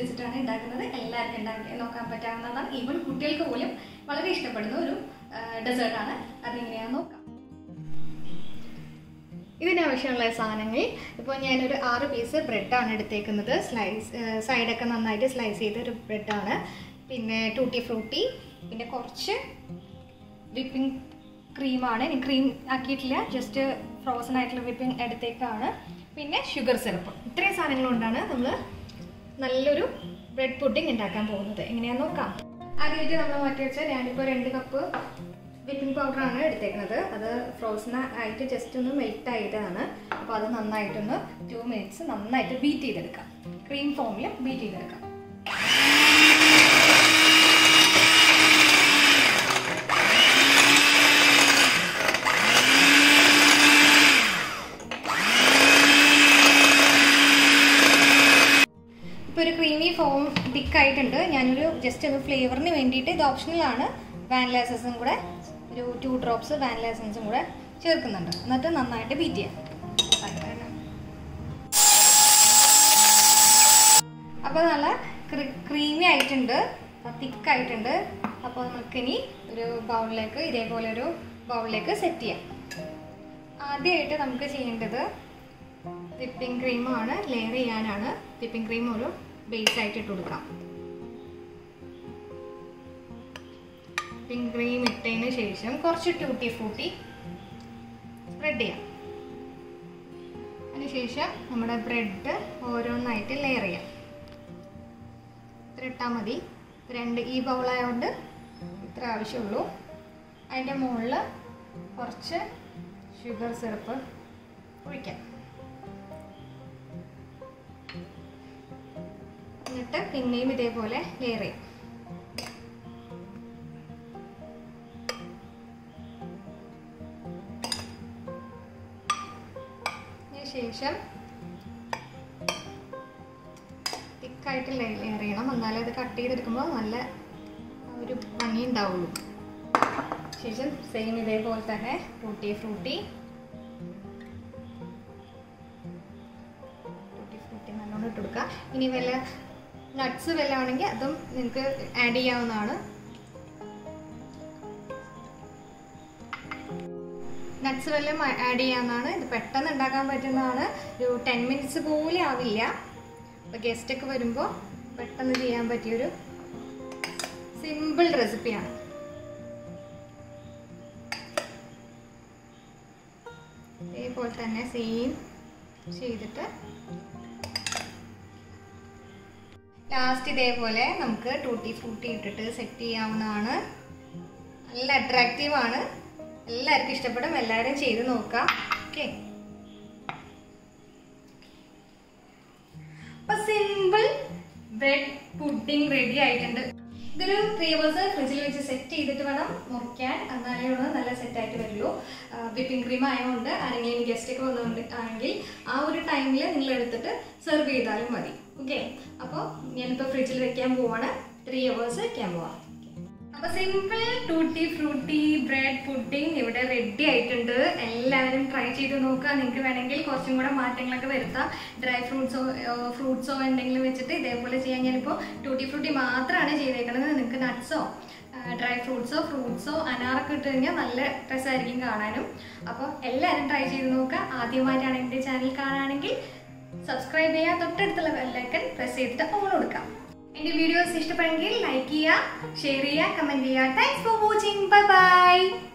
വെച്ചിട്ടാണ് ഉണ്ടാക്കുന്നത് എല്ലാവർക്കും ഉണ്ടാക്കി നോക്കാൻ പറ്റാവുന്നതാണ് ഈവൻ കുട്ടികൾക്ക് പോലും വളരെ ഇഷ്ടപ്പെടുന്ന ഒരു ഡെസേർട്ടാണ് അതെങ്ങനെയാണെന്ന് നോക്കാം ഇതിനാവശ്യമുള്ള സാധനങ്ങൾ ഇപ്പോൾ ഞാനൊരു ആറ് പീസ് ബ്രെഡാണ് എടുത്തേക്കുന്നത് സ്ലൈസ് സൈഡൊക്കെ നന്നായിട്ട് സ്ലൈസ് ചെയ്ത ഒരു ബ്രെഡാണ് പിന്നെ ടൂട്ടി ഫ്രൂട്ടി പിന്നെ കുറച്ച് വിപ്പിംഗ് ക്രീമാണ് ഇനി ക്രീം ആക്കിയിട്ടില്ല ജസ്റ്റ് ഫ്രോസൺ ആയിട്ടുള്ള വിപ്പിംഗ് എടുത്തേക്കാണ് പിന്നെ ഷുഗർ സിറപ്പ് ഇത്രയും സാധനങ്ങൾ കൊണ്ടാണ് നമ്മൾ നല്ലൊരു ബ്രെഡ് പുഡിംഗ് ഉണ്ടാക്കാൻ പോകുന്നത് എങ്ങനെയാണെന്ന് നോക്കാം ആദ്യമായിട്ട് നമ്മൾ മാറ്റി വെച്ചാൽ ഞാനിപ്പോൾ രണ്ട് കപ്പ് വിപ്പിംഗ് പൗഡറാണ് എടുത്തേക്കുന്നത് അത് ഫ്രോസൺ ആയിട്ട് ജസ്റ്റ് ഒന്ന് മെൽറ്റ് ആയതാണ് അപ്പോൾ അത് നന്നായിട്ടൊന്ന് ടു മിനിറ്റ്സ് നന്നായിട്ട് ബീറ്റ് ചെയ്തെടുക്കാം ക്രീം ഫോമിൽ ബീറ്റ് ചെയ്തെടുക്കാം ഇപ്പോൾ ഒരു ക്രീമി ഫോം തിക്ക് ആയിട്ടുണ്ട് ഞാനൊരു ജസ്റ്റ് ഒരു ഫ്ലേവറിന് വേണ്ടിയിട്ട് ഇത് ഓപ്ഷണലാണ് വാനില എസൻസും കൂടെ ഒരു ടു ഡ്രോപ്സ് വാനില എസൻസും കൂടെ ചേർക്കുന്നുണ്ട് എന്നിട്ട് നന്നായിട്ട് ബീറ്റ് ചെയ്യാം അപ്പോൾ നല്ല ക്രീമി ആയിട്ടുണ്ട് തിക്ക് ആയിട്ടുണ്ട് അപ്പോൾ നമുക്കിനി ഒരു ബൗളിലേക്ക് ഇതേപോലെ ഒരു ബൗളിലേക്ക് സെറ്റ് ചെയ്യാം ആദ്യമായിട്ട് നമുക്ക് ചെയ്യേണ്ടത് വിപ്പിംഗ് ക്രീമാണ് ലെയർ ചെയ്യാനാണ് വിപ്പിംഗ് ക്രീം ഒരു ബേസ് ആയിട്ട് ഇട്ട് കൊടുക്കാം വിപ്പിംഗ് ക്രീം ഇട്ടതിന് ശേഷം കുറച്ച് ടൂട്ടി ഫ്രൂട്ടി സ്പ്രെഡ് ചെയ്യാം അതിനുശേഷം നമ്മുടെ ബ്രെഡ് ഓരോന്നായിട്ട് ലെയർ ചെയ്യാം ഇത്ര ഇട്ടാൽ മതി രണ്ട് ഈ ബൗളായതുകൊണ്ട് ഇത്ര ആവശ്യമുള്ളൂ അതിൻ്റെ മുകളിൽ കുറച്ച് ഷുഗർ സിറപ്പ് ഒഴിക്കാം എന്നിട്ട് പിന്നെയും ഇതേപോലെ ലെയർ ചെയ്യാം ശേഷം തിക്കായിട്ട് ലെയർ ചെയ്യണം എന്നാലേ അത് കട്ട് ചെയ്തെടുക്കുമ്പോൾ നല്ല ഒരു ഭംഗി ഉണ്ടാവുള്ളൂ ശേഷം സെയിം ഇതേപോലെ തന്നെ ഫ്രൂട്ടി ഫ്രൂട്ടി ഫ്രൂട്ടി ഫ്രൂട്ടി നല്ലോണം ഇട്ട് കൊടുക്കുക ഇനി വല്ല നട്ട്സ് വല്ല ആണെങ്കിൽ അതും നിങ്ങൾക്ക് ആഡ് ചെയ്യാവുന്നതാണ് നട്ട്സ് വല്ലതും ആഡ് ചെയ്യാവുന്നതാണ് ഇത് പെട്ടെന്ന് ഉണ്ടാക്കാൻ പറ്റുന്നതാണ് ഒരു ടെൻ മിനിറ്റ്സ് പോലും ആവില്ല അപ്പോൾ ഗസ്റ്റൊക്കെ വരുമ്പോൾ പെട്ടെന്ന് ചെയ്യാൻ പറ്റിയൊരു സിമ്പിൾ റെസിപ്പിയാണ് ഇതേപോലെ തന്നെ സെയിം ചെയ്തിട്ട് ലാസ്റ്റ് ഇതേപോലെ നമുക്ക് ടൂട്ടി ഫ്രൂട്ടി ഇട്ടിട്ട് സെറ്റ് ചെയ്യാവുന്നതാണ് നല്ല അട്രാക്റ്റീവ് ആണ് എല്ലാവർക്കും ഇഷ്ടപ്പെടും എല്ലാവരും ചെയ്ത് നോക്കാം ഓക്കെ അപ്പൊ സിമ്പിൾ ബ്രെഡ് പുഡിംഗ് റെഡി ആയിട്ടുണ്ട് ഇതൊരു ത്രീ അവേഴ്സ് ഫ്രിഡ്ജിൽ വെച്ച് സെറ്റ് ചെയ്തിട്ട് വേണം മുറിക്കാൻ എന്നാലേ ഉള്ളൂ നല്ല സെറ്റ് ആയിട്ട് വരുള്ളൂ വിപ്പിംഗ് ക്രീം ആയതുകൊണ്ട് ആരെങ്കിലും ഗസ്റ്റ് ഒക്കെ വന്നുകൊണ്ട് ആണെങ്കിൽ ആ ഒരു ടൈമിൽ നിങ്ങൾ എടുത്തിട്ട് സെർവ് ചെയ്താലും മതി ഓക്കെ അപ്പോൾ ഞാനിപ്പോൾ ഫ്രിഡ്ജിൽ വെക്കാൻ പോവാണ് ത്രീ അവേഴ്സ് വെക്കാൻ പോവാം അപ്പൊ simple tutti frutti bread pudding ഇവിടെ റെഡി ആയിട്ടുണ്ട് എല്ലാവരും ട്രൈ ചെയ്ത് നോക്കുക നിങ്ങൾക്ക് വേണമെങ്കിൽ കുറച്ചും കൂടെ മാറ്റങ്ങളൊക്കെ വരുത്താം ഡ്രൈ ഫ്രൂട്ട്സോ ഫ്രൂട്ട്സോ എന്തെങ്കിലും വെച്ചിട്ട് ഇതേപോലെ ചെയ്യാൻ ഞാനിപ്പോൾ ടൂട്ടി ഫ്രൂട്ടി മാത്രമാണ് ചെയ്തേക്കുന്നത് നിങ്ങൾക്ക് നട്ട്സോ ഡ്രൈ ഫ്രൂട്ട്സോ ഫ്രൂട്ട്സോ അനാറൊക്കെ ഇട്ട് കഴിഞ്ഞാൽ നല്ല രസമായിരിക്കും കാണാനും അപ്പോൾ എല്ലാവരും ട്രൈ ചെയ്ത് നോക്കുക ആദ്യമായിട്ടാണ് എൻ്റെ ചാനൽ കാണുകയാണെങ്കിൽ സബ്സ്ക്രൈബ് ചെയ്യുക തൊട്ടടുത്തുള്ള ബെല്ലൈക്കൻ പ്രസ് ചെയ്തിട്ട് ഓൺ കൊടുക്കാം എൻ്റെ വീഡിയോസ് ഇഷ്ടപ്പെടുമെങ്കിൽ ലൈക്ക് ചെയ്യുക ഷെയർ ചെയ്യുക കമൻറ്റ് ചെയ്യുക thanks for watching bye by